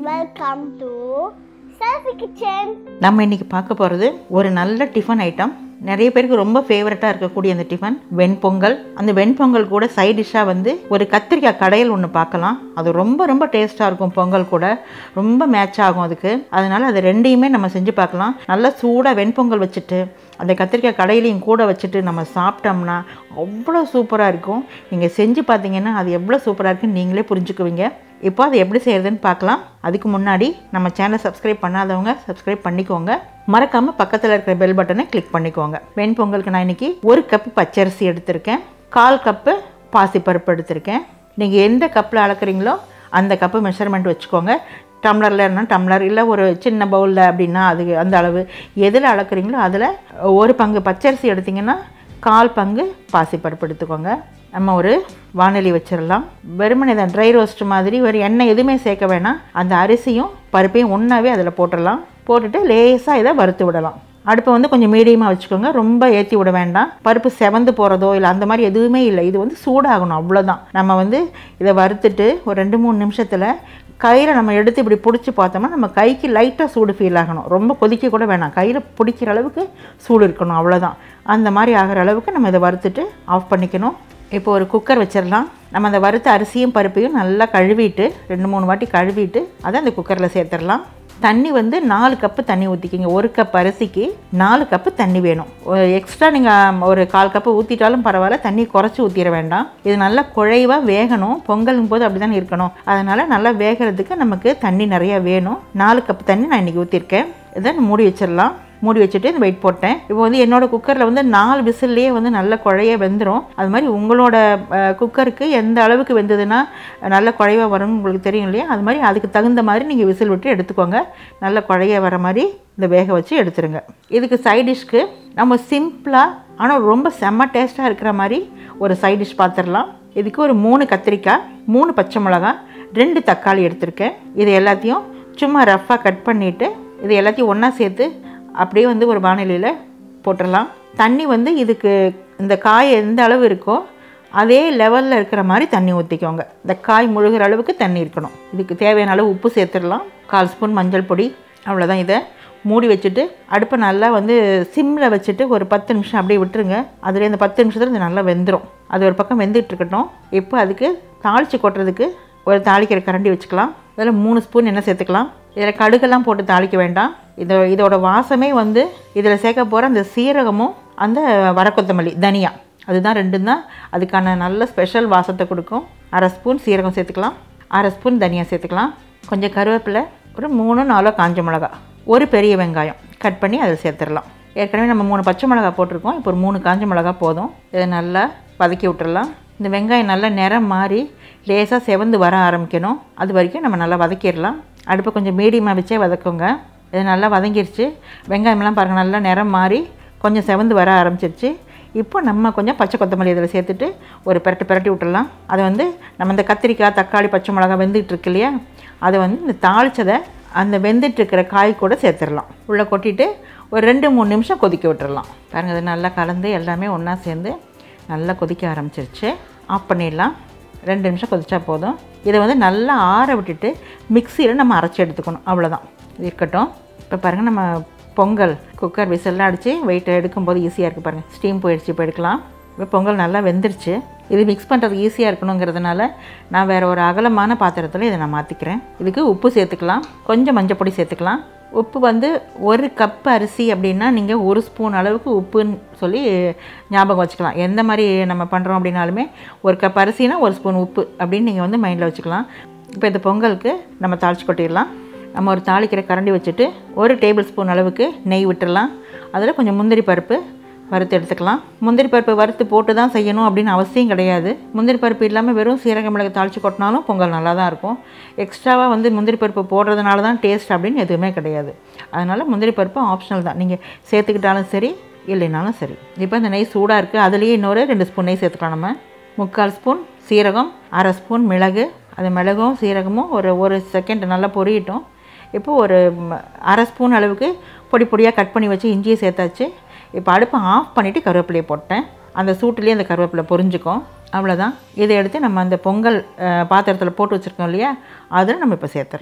welcome to selfie kitchen நம்ம இன்னைக்கு பார்க்க போகிறது ஒரு நல்ல டிஃபன் ஐட்டம் நிறைய பேருக்கு ரொம்ப ஃபேவரட்டாக இருக்கக்கூடிய அந்த டிஃபன் வெண்பொங்கல் அந்த வெண்பொங்கல் கூட சைட் டிஷ்ஷாக வந்து ஒரு கத்திரிக்காய் கடையில் ஒன்று பார்க்கலாம் அது ரொம்ப ரொம்ப டேஸ்ட்டாக இருக்கும் பொங்கல் கூட ரொம்ப மேட்ச் ஆகும் அதுக்கு அதனால் அது ரெண்டையுமே நம்ம செஞ்சு பார்க்கலாம் நல்லா சூடாக வெண்பொங்கல் வச்சுட்டு அந்த கத்திரிக்காய் கடையிலையும் கூட வச்சுட்டு நம்ம சாப்பிட்டோம்னா அவ்வளோ சூப்பராக இருக்கும் நீங்கள் செஞ்சு பார்த்தீங்கன்னா அது எவ்வளோ சூப்பராக இருக்குன்னு நீங்களே புரிஞ்சுக்குவீங்க இப்போ அதை எப்படி செய்யறதுன்னு பார்க்கலாம் அதுக்கு முன்னாடி நம்ம சேனலை சப்ஸ்கிரைப் பண்ணாதவங்க சப்ஸ்கிரைப் பண்ணிக்கோங்க மறக்காமல் பக்கத்தில் இருக்கிற பெல் பட்டனை கிளிக் பண்ணிக்கோங்க வெண்பொங்கலுக்கு நான் இன்னைக்கு ஒரு கப்பு பச்சரிசி எடுத்திருக்கேன் கால் கப்பு பாசிப்பருப்பு எடுத்திருக்கேன் நீங்கள் எந்த கப்பில் அளக்குறீங்களோ அந்த கப்பு மெஷர்மெண்ட் வச்சுக்கோங்க டம்ளரில் என்ன டம்ளர் இல்லை ஒரு சின்ன பவுலில் அப்படின்னா அது அந்த அளவு எதில் அளக்குறீங்களோ அதில் ஒரு பங்கு பச்சரிசி எடுத்திங்கன்னா கால் பங்கு பாசிப்பருப்பு எடுத்துக்கோங்க நம்ம ஒரு வானொலி வச்சிடலாம் வெறுமனே தான் ட்ரை ரோஸ்ட் மாதிரி ஒரு எண்ணெய் எதுவுமே சேர்க்க வேணாம் அந்த அரிசியும் பருப்பையும் ஒன்றாவே அதில் போட்டுடலாம் போட்டுட்டு லேசாக இதை வறுத்து விடலாம் அடுப்பை வந்து கொஞ்சம் மீடியமாக வச்சுக்கோங்க ரொம்ப ஏற்றி விட வேண்டாம் பருப்பு செவந்து போகிறதோ இல்லை அந்த மாதிரி எதுவுமே இல்லை இது வந்து சூடாகணும் அவ்வளோதான் நம்ம வந்து இதை வறுத்துட்டு ஒரு ரெண்டு மூணு நிமிஷத்தில் கையில் நம்ம எடுத்து இப்படி பிடிச்சி பார்த்தோம்னா நம்ம கைக்கு லைட்டாக சூடு ஃபீல் ஆகணும் ரொம்ப கொதிக்க கூட வேணாம் கையில் பிடிக்கிற அளவுக்கு சூடு இருக்கணும் அவ்வளோதான் அந்த மாதிரி ஆகிற அளவுக்கு நம்ம இதை வறுத்துட்டு ஆஃப் பண்ணிக்கணும் இப்போ ஒரு குக்கர் வச்சிடலாம் நம்ம அந்த வறுத்த அரிசியும் பருப்பையும் நல்லா கழுவிட்டு ரெண்டு மூணு வாட்டி கழுவிட்டு அதை அந்த குக்கரில் சேர்த்துடலாம் தண்ணி வந்து நாலு கப்பு தண்ணி ஊற்றிக்கிங்க ஒரு கப் அரிசிக்கு நாலு கப்பு தண்ணி வேணும் எக்ஸ்ட்ரா நீங்கள் ஒரு கால் கப்பு ஊற்றிட்டாலும் பரவாயில்ல தண்ணி குறைச்சி ஊற்றிட வேண்டாம் இது நல்லா குழைவாக வேகணும் பொங்கலும் போது அப்படி தானே இருக்கணும் அதனால் நல்லா வேகிறதுக்கு நமக்கு தண்ணி நிறையா வேணும் நாலு கப்பு தண்ணி நான் இன்றைக்கி ஊற்றிருக்கேன் இதை மூடி வச்சிடலாம் மூடி வச்சுட்டு இந்த வெயிட் போட்டேன் இப்போ வந்து என்னோட குக்கரில் வந்து நாலு விசில்லையே வந்து நல்ல குழைய வெந்துடும் அது மாதிரி உங்களோட அஹ், குக்கருக்கு எந்த அளவுக்கு வெந்ததுன்னா நல்ல குழைவாக வரும்னு உங்களுக்கு தெரியும் இல்லையா அது மாதிரி அதுக்கு தகுந்த மாதிரி நீங்கள் விசில் விட்டு எடுத்துக்கோங்க நல்ல குழைய வர மாதிரி இந்த வேக வச்சு எடுத்துருங்க இதுக்கு சைட் டிஷ்க்கு நம்ம சிம்பிளாக ஆனால் ரொம்ப செம்ம டேஸ்ட்டாக இருக்கிற மாதிரி ஒரு சைட் டிஷ் பார்த்துடலாம் இதுக்கு ஒரு மூணு கத்திரிக்காய் மூணு பச்சை மிளகாய் ரெண்டு தக்காளி எடுத்திருக்கேன் இது எல்லாத்தையும் சும்மா ரஃப்பாக கட் பண்ணிவிட்டு இது எல்லாத்தையும் ஒன்றா சேர்த்து அப்படியே வந்து ஒரு வானிலையில் போட்டுடலாம் தண்ணி வந்து இதுக்கு இந்த காய் எந்த அளவு இருக்கோ அதே லெவலில் இருக்கிற மாதிரி தண்ணி ஊற்றிக்கோங்க இந்த காய் முழுகிற அளவுக்கு தண்ணி இருக்கணும் இதுக்கு தேவையான அளவு உப்பு சேர்த்துடலாம் கால் ஸ்பூன் மஞ்சள் பொடி அவ்வளோதான் இதை மூடி வச்சுட்டு அடுப்பை நல்லா வந்து சிம்மில் வச்சுட்டு ஒரு பத்து நிமிஷம் அப்படியே விட்டுருங்க அதில் இந்த பத்து நிமிஷத்தில் இது நல்லா வெந்துடும் அது ஒரு பக்கம் வெந்துட்டு இருக்கட்டும் இப்போ அதுக்கு தாளித்து கொட்டுறதுக்கு ஒரு தாளிக்கிற கரண்டி வச்சுக்கலாம் இதில் மூணு ஸ்பூன் எண்ணெய் சேர்த்துக்கலாம் இதில் கடுகெல்லாம் போட்டு தாளிக்க வேண்டாம் இதோ இதோட வாசமே வந்து இதில் சேர்க்க போகிற அந்த சீரகமும் அந்த வரக்கொத்தமல்லி தனியா அதுதான் ரெண்டும் தான் அதுக்கான நல்ல ஸ்பெஷல் வாசத்தை கொடுக்கும் அரை ஸ்பூன் சீரகம் சேர்த்துக்கலாம் அரை ஸ்பூன் தனியா சேர்த்துக்கலாம் கொஞ்சம் கருவேப்பிலை ஒரு மூணு நாலோ காஞ்ச மிளகா ஒரு பெரிய வெங்காயம் கட் பண்ணி அதில் சேர்த்துடலாம் ஏற்கனவே நம்ம மூணு பச்சை மிளகா போட்டிருக்கோம் இப்போ ஒரு மூணு காஞ்ச மிளகா போதும் இதை நல்லா வதக்கி விட்டுறலாம் இந்த வெங்காயம் நல்லா நிறம் மாறி லேசாக செவந்து வர ஆரம்பிக்கணும் அது வரைக்கும் நம்ம நல்லா வதக்கிடலாம் அடுப்பை கொஞ்சம் மீடியமாக வச்சே வதக்குங்க இது நல்லா வதங்கிருச்சு வெங்காயம்லாம் பாருங்கள் நல்லா நிறம் மாறி கொஞ்சம் செவந்து வர ஆரம்பிச்சிருச்சு இப்போ நம்ம கொஞ்சம் பச்சை கொத்தமல்லி இதில் சேர்த்துட்டு ஒரு பிரட்டு பிரட்டி விட்டுடலாம் அதை வந்து நம்ம இந்த கத்திரிக்காய் தக்காளி பச்சை மிளகா வெந்துட்டு இருக்கு இல்லையா அதை வந்து இந்த தாளிச்சதை அந்த வெந்துட்டு இருக்கிற காய் கூட சேர்த்துடலாம் உள்ளே கொட்டிட்டு ஒரு ரெண்டு மூணு நிமிஷம் கொதிக்க விட்டுறலாம் பாருங்கள் அது நல்லா கலந்து எல்லாமே ஒன்றா சேர்ந்து நல்லா கொதிக்க ஆரம்பிச்சிருச்சு ஆஃப் பண்ணிடலாம் ரெண்டு நிமிஷம் கொதிச்சா போதும் இதை வந்து நல்லா ஆற விட்டுட்டு மிக்சியில் நம்ம அரைச்சி எடுத்துக்கணும் அவ்வளோதான் இது இருக்கட்டும் இப்போ பாருங்கள் நம்ம பொங்கல் குக்கர் விசில்லாம் அடித்து வெயிட்டை எடுக்கும்போது ஈஸியாக இருக்குது பாருங்கள் ஸ்டீம் போயிடுச்சு இப்போ எடுக்கலாம் இப்போ பொங்கல் நல்லா வெந்துருச்சு இது மிக்ஸ் பண்ணுறது ஈஸியாக இருக்கணுங்கிறதுனால நான் வேறு ஒரு அகலமான பாத்திரத்தில் இதை நான் மாற்றிக்கிறேன் இதுக்கு உப்பு சேர்த்துக்கலாம் கொஞ்சம் மஞ்சள் பொடி சேர்த்துக்கலாம் உப்பு வந்து ஒரு கப் அரிசி அப்படின்னா நீங்கள் ஒரு ஸ்பூன் அளவுக்கு உப்புன்னு சொல்லி ஞாபகம் வச்சுக்கலாம் எந்த மாதிரி நம்ம பண்ணுறோம் அப்படின்னாலுமே ஒரு கப் அரிசினா ஒரு ஸ்பூன் உப்பு அப்படின்னு நீங்கள் வந்து மைண்டில் வச்சுக்கலாம் இப்போ இந்த பொங்கலுக்கு நம்ம தாளிச்சு கொட்டிடலாம் நம்ம ஒரு தாளிக்கிற கரண்டி வச்சுட்டு ஒரு டேபிள் ஸ்பூன் அளவுக்கு நெய் விட்டுடலாம் அதில் கொஞ்சம் முந்திரி பருப்பு வறுத்து எடுத்துக்கலாம் முந்திரி பருப்பு வறுத்து போட்டு தான் செய்யணும் அப்படின்னு அவசியம் கிடையாது முந்திரி பருப்பு இல்லாமல் வெறும் சீரக மிளகு தாளித்து கொட்டினாலும் பொங்கல் நல்லா தான் இருக்கும் எக்ஸ்ட்ராவாக வந்து முந்திரி பருப்பு போடுறதுனால தான் டேஸ்ட் அப்படின்னு எதுவுமே கிடையாது அதனால் முந்திரி பருப்பு ஆப்ஷனல் தான் நீங்கள் சேர்த்துக்கிட்டாலும் சரி இல்லைனாலும் சரி இப்போ இந்த நெய் சூடாக இருக்குது அதுலேயே இன்னொரு ரெண்டு ஸ்பூன் நெய் சேர்த்துக்கலாம் நம்ம முக்கால் ஸ்பூன் சீரகம் அரை ஸ்பூன் மிளகு அது மிளகும் சீரகமும் ஒரு ஒரு செகண்ட் நல்லா பொரியட்டும் இப்போ ஒரு ம், அரை ஸ்பூன் அளவுக்கு பொடி பொடியாக கட் பண்ணி வச்சு இஞ்சியை சேர்த்தாச்சு இப்போ அடுப்பை ஆஃப் பண்ணிவிட்டு கருவேப்பிலையை போட்டேன் அந்த சூட்டுலேயே அந்த கருவேப்பிலை பொரிஞ்சுக்கும் அவ்வளோதான் இதை எடுத்து நம்ம அந்த பொங்கல் பாத்திரத்தில் போட்டு வச்சுருக்கோம் இல்லையா அதில் நம்ம இப்போ சேர்த்துடலாம்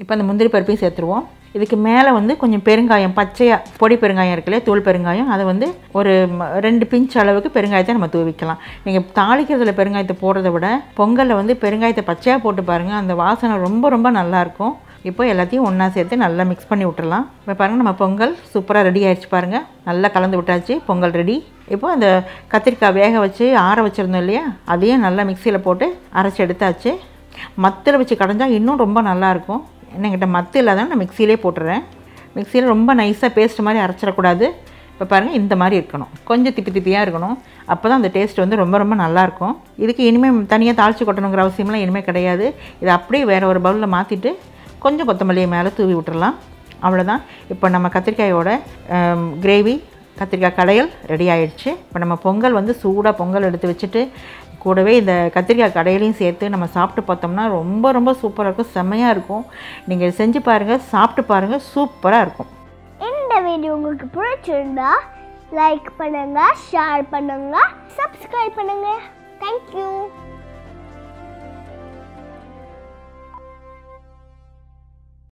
இப்போ அந்த முந்திரி பருப்பையும் சேர்த்துருவோம் இதுக்கு மேலே வந்து கொஞ்சம் பெருங்காயம் பச்சையாக பொடி பெருங்காயம் இருக்குல்ல தூள் பெருங்காயம் அதை வந்து ஒரு ம- ரெண்டு பிஞ்ச் அளவுக்கு பெருங்காயத்தை நம்ம தூவிக்கலாம் நீங்கள் தாளிக்கிறதுல பெருங்காயத்தை போடுறத விட பொங்கலில் வந்து பெருங்காயத்தை பச்சையாக போட்டு பாருங்கள் அந்த வாசனை ரொம்ப ரொம்ப நல்லாயிருக்கும் இப்போ எல்லாத்தையும் ஒன்றா சேர்த்து நல்லா மிக்ஸ் பண்ணி விட்டுறலாம் இப்போ பாருங்கள் நம்ம பொங்கல் சூப்பராக ரெடி ஆயிடுச்சு பாருங்கள் நல்லா கலந்து விட்டாச்சு பொங்கல் ரெடி இப்போ அந்த கத்திரிக்காய் வேக வச்சு ஆற வச்சுருந்தோம் இல்லையா அதையும் நல்லா மிக்சியில் போட்டு அரைச்சி எடுத்தாச்சு மத்தில் வச்சு கடைஞ்சா இன்னும் ரொம்ப நல்லாயிருக்கும் என்னங்கிட்ட மத்து இல்லாதனால நான் மிக்சியிலே போட்டுறேன் மிக்சியில் ரொம்ப நைஸாக பேஸ்ட் மாதிரி அரைச்சிடக்கூடாது இப்போ பாருங்கள் இந்த மாதிரி இருக்கணும் கொஞ்சம் திப்பி திப்பியாக இருக்கணும் அப்போ தான் அந்த டேஸ்ட் வந்து ரொம்ப ரொம்ப நல்லாயிருக்கும் இதுக்கு இனிமேல் தனியாக தாளித்து கொட்டணுங்கிற அவசியம்லாம் இனிமேல் கிடையாது இதை அப்படியே வேறு ஒரு பவுலில் மாற்றிட்டு கொஞ்சம் கொத்தமல்லியை மேலே தூவி விட்டுறலாம் அவ்வளோதான் இப்போ நம்ம கத்திரிக்காயோட கிரேவி கத்திரிக்காய் கடையல் ரெடி ஆயிடுச்சு இப்போ நம்ம பொங்கல் வந்து சூடாக பொங்கல் எடுத்து வச்சுட்டு கூடவே இந்த கத்திரிக்காய் கடையிலையும் சேர்த்து நம்ம சாப்பிட்டு பார்த்தோம்னா ரொம்ப ரொம்ப சூப்பராக இருக்கும் செம்மையாக இருக்கும் நீங்கள் செஞ்சு பாருங்கள் சாப்பிட்டு பாருங்கள் சூப்பராக இருக்கும் இந்த வீடியோ உங்களுக்கு பிடிச்சிருந்தா லைக் பண்ணுங்க ஷேர் பண்ணுங்க சப்ஸ்கிரைப் பண்ணுங்க தேங்க்யூ